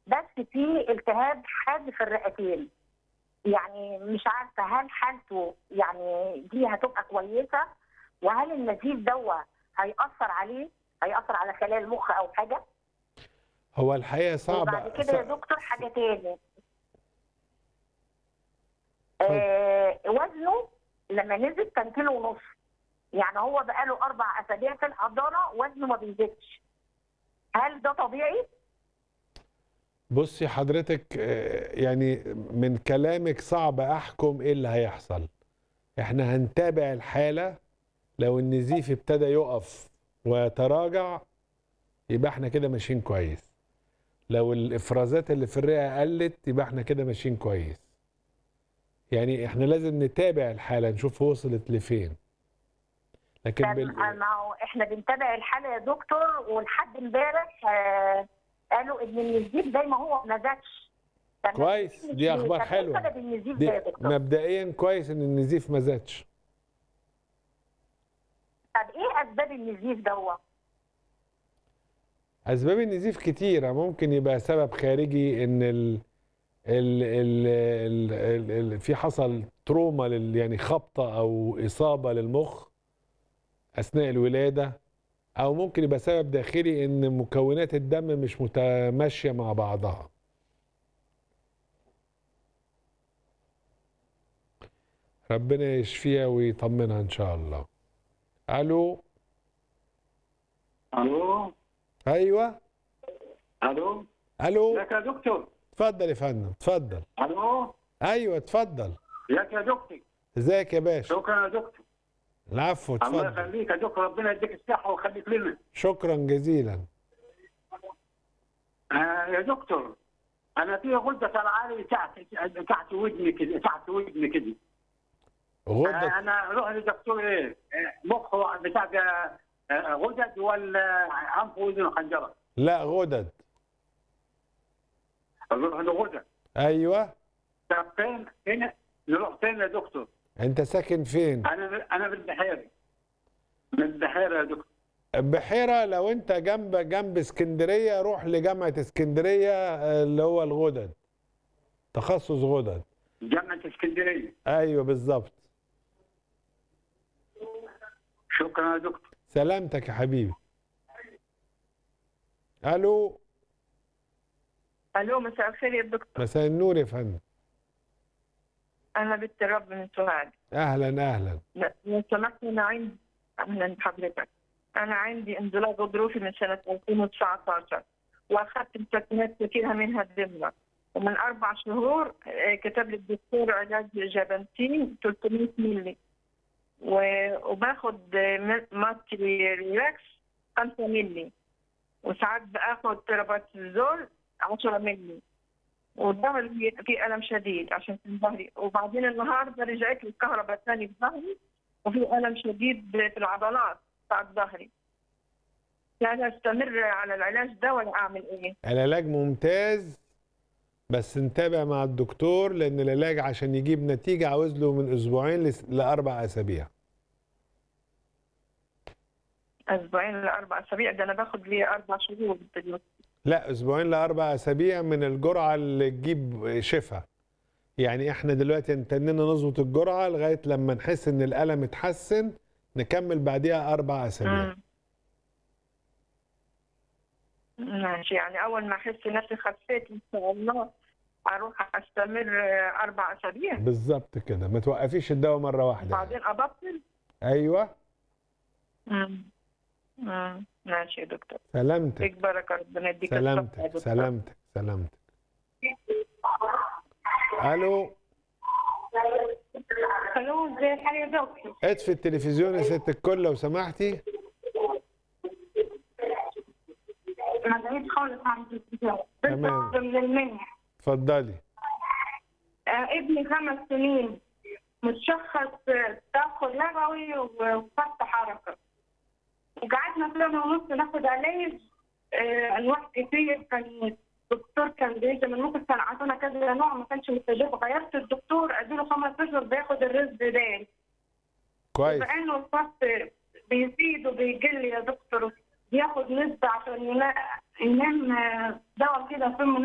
بس في التهاب حاد في الرئتين يعني مش عارفه هل حالته يعني دي هتبقى كويسه وهل النزيف دوا هيأثر عليه هيأثر على خلايا المخ او حاجه هو الحقيقه صعبه وبعد كده يا صع- دكتور حاجه تاني آه وزنه لما نزل كان كيلو ونص يعني هو بقاله اربع اسابيع في الحضانه وزنه ما بيزيدش هل ده طبيعي؟ بصي حضرتك آه، يعني من كلامك صعب احكم ايه اللي هيحصل احنا هنتابع الحاله لو النزيف ابتدى يقف ويتراجع يبقى احنا كده ماشيين كويس لو الافرازات اللي في الرئه قلت يبقى احنا كده ماشيين كويس يعني احنا لازم نتابع الحاله نشوف وصلت لفين لكن طب بال... ما هو احنا بنتابع الحاله يا دكتور ولحد امبارح آه قالوا ان النزيف زي ما هو ما زادش طب ما كويس، النزيف دي مش- أخبار طب إيه حلوة. سبب النزيف دي ده يا دكتور؟ مبدئيا كويس ان النزيف ما زادش طب ايه اسباب النزيف دوت؟ اسباب النزيف كتيره ممكن يبقى سبب خارجي ان ال ال ال ال ال ال في حصل تروما لل يعني خبطه او اصابه للمخ اثناء الولاده او ممكن يبقى سبب داخلي ان مكونات الدم مش متماشيه مع بعضها ربنا يشفيها ويطمنها ان شاء الله الو الو ايوه الو الو ازيك يا دكتور اتفضل يا فندم اتفضل الو ايوه اتفضل ازيك يا دكتور ازيك يا باشا شكرا يا دكتور العفو الله اتفضل يخليك يا دكتور ربنا يديك الصحه ويخليك لنا شكرا جزيلا آه يا دكتور انا في غده طالعه لي تحت تحت ودني كده تحت ودني كده آه غدة انا اروح لدكتور ايه آه، مخ بتاع ده، آه، غدد ولا عنف واذن وخنجره لا غدد اروح لغدد ايوه طب فين فين نروح فين يا دكتور انت ساكن فين انا انا في البحيره من البحيره يا دكتور بحيرة لو انت جنب جنب اسكندرية روح لجامعة اسكندرية آه، اللي هو الغدد تخصص غدد جامعه اسكندريه ايوه بالظبط شكرا يا دكتور سلامتك يا حبيبي الو الو مساء الخير يا دكتور مساء النور يا فندم انا بنت الرب من سوهاج اهلا اهلا لو سمحت انا عندي اهلا بحضرتك انا عندي انزلاق غضروفي من سنه 2019 واخذت مسكنات كثيرة منها الدمرة ومن اربع شهور آه، كتب لي الدكتور علاج جابنتين 300 مللي و- وباخد آه، م- ماسكي ريلاكس 5 مللي وساعات باخد تراباتيزول 10 مللي وظهري في الم شديد عشان في ظهري وبعدين النهارده رجعت لي الكهرباء ثاني في ظهري وفي الم شديد في العضلات بتاعت ظهري يعني استمر على العلاج ده ولا اعمل ايه؟ العلاج ممتاز بس نتابع مع الدكتور لان العلاج عشان يجيب نتيجة عاوز له من اسبوعين لس- لاربع اسابيع اسبوعين لاربع اسابيع ده انا باخد لي اربع شهور دلوقتي. لا اسبوعين لاربع اسابيع من الجرعه اللي تجيب شفاء يعني احنا دلوقتي انتننا نظبط الجرعه لغايه لما نحس ان الالم اتحسن نكمل بعديها اربع اسابيع مم. ماشي يعني اول ما احس نفسي خفيت ان شاء الله اروح استمر آه، اربع اسابيع بالظبط كده ما توقفيش الدواء مره واحده بعدين ابطل ايوه مم. مم. ماشي يا دكتور سلامتك فيك بركه ربنا يديك الصحة يا سلامتك دكتور. سلامتك سلامتك الو الو ازي الحال يا دكتور اطفي التلفزيون يا ست الكل لو سمحتي انا بعيد خالص عن التلفزيون تمام. بس من المنح اتفضلي آه ابني خمس سنين متشخص آه، تاخد لغوي وفقد حركه وقعدنا سنه ونص ناخد علاج آه انواع كتير كان الدكتور كان بيجي من ممكن كان عطانا كذا نوع ما كانش مستجاب غيرت الدكتور اديله خمس اشهر بياخد الرزق ده كويس مع انه الفصل بيزيد وبيقل يا دكتور بياخد نسبة عشان ينا- ينام آه، دواء كده في